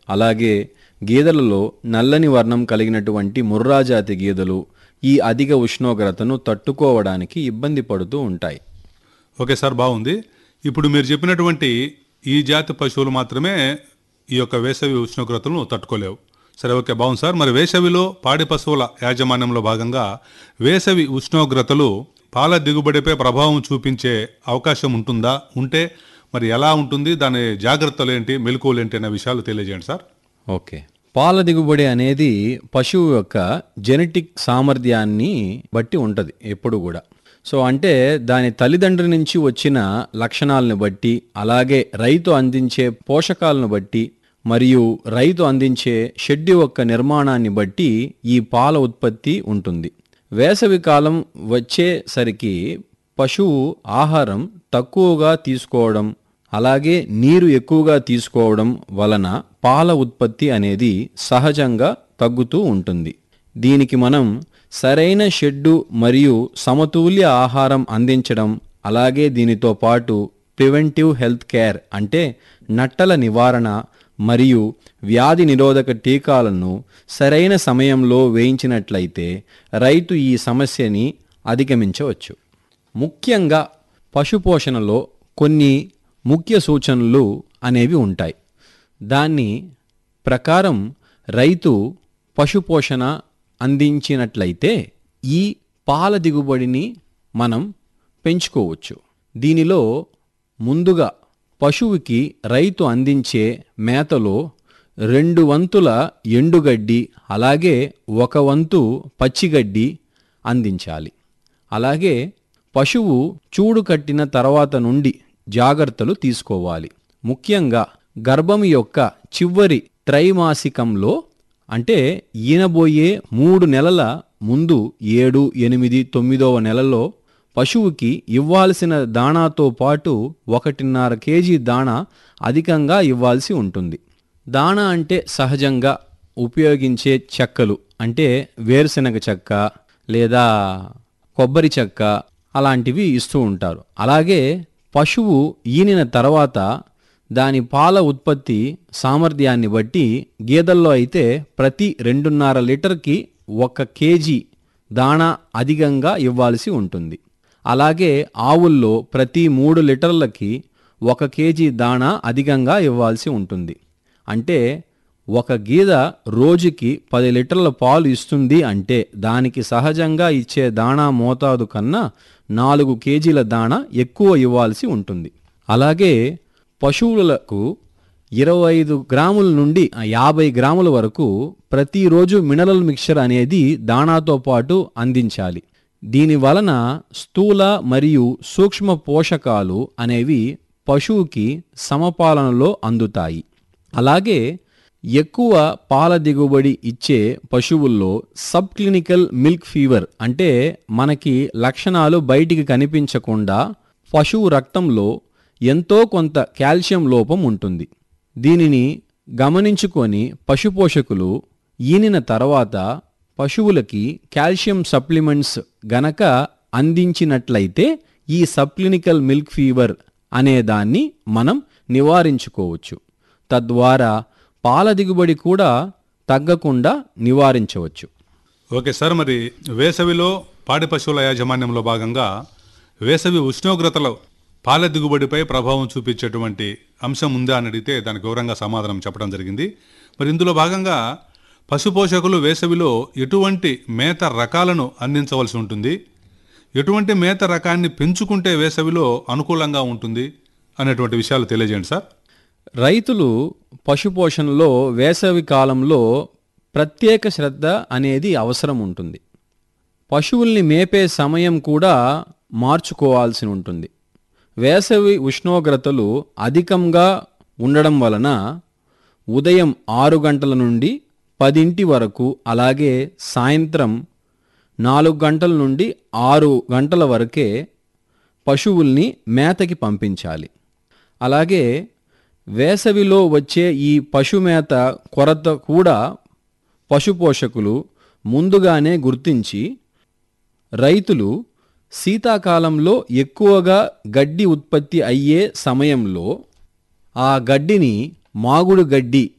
అలాగే గేదెలలో నల్లని వర్ణం కలిగినటువంటి ముర్రా జాతి గేదెలు ఈ అధిక ఉష్ణోగ్రతను తట్టుకోవడానికి ఇబ్బంది పడుతూ ఉంటాయి ఓకే సార్ బాగుంది ఇప్పుడు మీరు చెప్పినటువంటి ఈ జాతి పశువులు మాత్రమే ఈ యొక్క వేసవి ఉష్ణోగ్రతలను తట్టుకోలేవు సరే ఓకే బాగుంది సార్ మరి వేసవిలో పాడి పశువుల యాజమాన్యంలో భాగంగా వేసవి ఉష్ణోగ్రతలు పాల దిగుబడిపై ప్రభావం చూపించే అవకాశం ఉంటుందా ఉంటే మరి ఎలా ఉంటుంది దాని జాగ్రత్తలు ఏంటి మెలకువలు ఏంటి అనే విషయాలు తెలియజేయండి సార్ ఓకే పాల దిగుబడి అనేది పశువు యొక్క జెనెటిక్ సామర్థ్యాన్ని బట్టి ఉంటుంది ఎప్పుడు కూడా సో అంటే దాని తల్లిదండ్రుల నుంచి వచ్చిన లక్షణాలను బట్టి అలాగే రైతు అందించే పోషకాలను బట్టి మరియు రైతు అందించే షెడ్ యొక్క నిర్మాణాన్ని బట్టి ఈ పాల ఉత్పత్తి ఉంటుంది వేసవి కాలం వచ్చేసరికి పశువు ఆహారం తక్కువగా తీసుకోవడం అలాగే నీరు ఎక్కువగా తీసుకోవడం వలన పాల ఉత్పత్తి అనేది సహజంగా తగ్గుతూ ఉంటుంది దీనికి మనం సరైన షెడ్డు మరియు సమతుల్య ఆహారం అందించడం అలాగే దీనితో పాటు ప్రివెంటివ్ హెల్త్ కేర్ అంటే నట్టల నివారణ మరియు వ్యాధి నిరోధక టీకాలను సరైన సమయంలో వేయించినట్లయితే రైతు ఈ సమస్యని అధిగమించవచ్చు ముఖ్యంగా పశుపోషణలో కొన్ని ముఖ్య సూచనలు అనేవి ఉంటాయి దాన్ని ప్రకారం రైతు పశుపోషణ అందించినట్లయితే ఈ పాల దిగుబడిని మనం పెంచుకోవచ్చు దీనిలో ముందుగా పశువుకి రైతు అందించే మేతలో రెండు వంతుల ఎండుగడ్డి అలాగే ఒక వంతు పచ్చిగడ్డి అందించాలి అలాగే పశువు చూడు కట్టిన తర్వాత నుండి జాగ్రత్తలు తీసుకోవాలి ముఖ్యంగా గర్భం యొక్క చివరి త్రైమాసికంలో అంటే ఈనబోయే మూడు నెలల ముందు ఏడు ఎనిమిది తొమ్మిదవ నెలలో పశువుకి ఇవ్వాల్సిన దాణాతో పాటు ఒకటిన్నర కేజీ దాణా అధికంగా ఇవ్వాల్సి ఉంటుంది దాణా అంటే సహజంగా ఉపయోగించే చెక్కలు అంటే వేరుశనగ చెక్క లేదా కొబ్బరి చెక్క అలాంటివి ఇస్తూ ఉంటారు అలాగే పశువు ఈనిన తర్వాత దాని పాల ఉత్పత్తి సామర్థ్యాన్ని బట్టి గేదెల్లో అయితే ప్రతి రెండున్నర లీటర్కి ఒక కేజీ దాణా అధికంగా ఇవ్వాల్సి ఉంటుంది అలాగే ఆవుల్లో ప్రతి మూడు లీటర్లకి ఒక కేజీ దాణా అధికంగా ఇవ్వాల్సి ఉంటుంది అంటే ఒక గీద రోజుకి పది లీటర్ల పాలు ఇస్తుంది అంటే దానికి సహజంగా ఇచ్చే దాణా మోతాదు కన్నా నాలుగు కేజీల దాణా ఎక్కువ ఇవ్వాల్సి ఉంటుంది అలాగే పశువులకు ఇరవై ఐదు గ్రాముల నుండి యాభై గ్రాముల వరకు ప్రతిరోజు మినరల్ మిక్చర్ అనేది దాణాతో పాటు అందించాలి దీని వలన స్థూల మరియు సూక్ష్మ పోషకాలు అనేవి పశువుకి సమపాలనలో అందుతాయి అలాగే ఎక్కువ పాల దిగుబడి ఇచ్చే పశువుల్లో సబ్ క్లినికల్ మిల్క్ ఫీవర్ అంటే మనకి లక్షణాలు బయటికి కనిపించకుండా పశువు రక్తంలో ఎంతో కొంత కాల్షియం లోపం ఉంటుంది దీనిని గమనించుకొని పశుపోషకులు ఈనిన తర్వాత పశువులకి కాల్షియం సప్లిమెంట్స్ గనక అందించినట్లయితే ఈ సబ్క్లినికల్ మిల్క్ ఫీవర్ అనే దాన్ని మనం నివారించుకోవచ్చు తద్వారా పాల దిగుబడి కూడా తగ్గకుండా నివారించవచ్చు ఓకే సార్ మరి వేసవిలో పాడి పశువుల యాజమాన్యంలో భాగంగా వేసవి ఉష్ణోగ్రతలో పాల దిగుబడిపై ప్రభావం చూపించేటువంటి అంశం ఉందా అని అడిగితే దానికి వివరంగా సమాధానం చెప్పడం జరిగింది మరి ఇందులో భాగంగా పశుపోషకులు వేసవిలో ఎటువంటి మేత రకాలను అందించవలసి ఉంటుంది ఎటువంటి మేత రకాన్ని పెంచుకుంటే వేసవిలో అనుకూలంగా ఉంటుంది అనేటువంటి విషయాలు తెలియజేయండి సార్ రైతులు పశుపోషణలో వేసవి కాలంలో ప్రత్యేక శ్రద్ధ అనేది అవసరం ఉంటుంది పశువుల్ని మేపే సమయం కూడా మార్చుకోవాల్సి ఉంటుంది వేసవి ఉష్ణోగ్రతలు అధికంగా ఉండడం వలన ఉదయం ఆరు గంటల నుండి పదింటి వరకు అలాగే సాయంత్రం నాలుగు గంటల నుండి ఆరు గంటల వరకే పశువుల్ని మేతకి పంపించాలి అలాగే వేసవిలో వచ్చే ఈ పశుమేత కొరత కూడా పశుపోషకులు ముందుగానే గుర్తించి రైతులు శీతాకాలంలో ఎక్కువగా గడ్డి ఉత్పత్తి అయ్యే సమయంలో ఆ గడ్డిని మాగుడు గడ్డి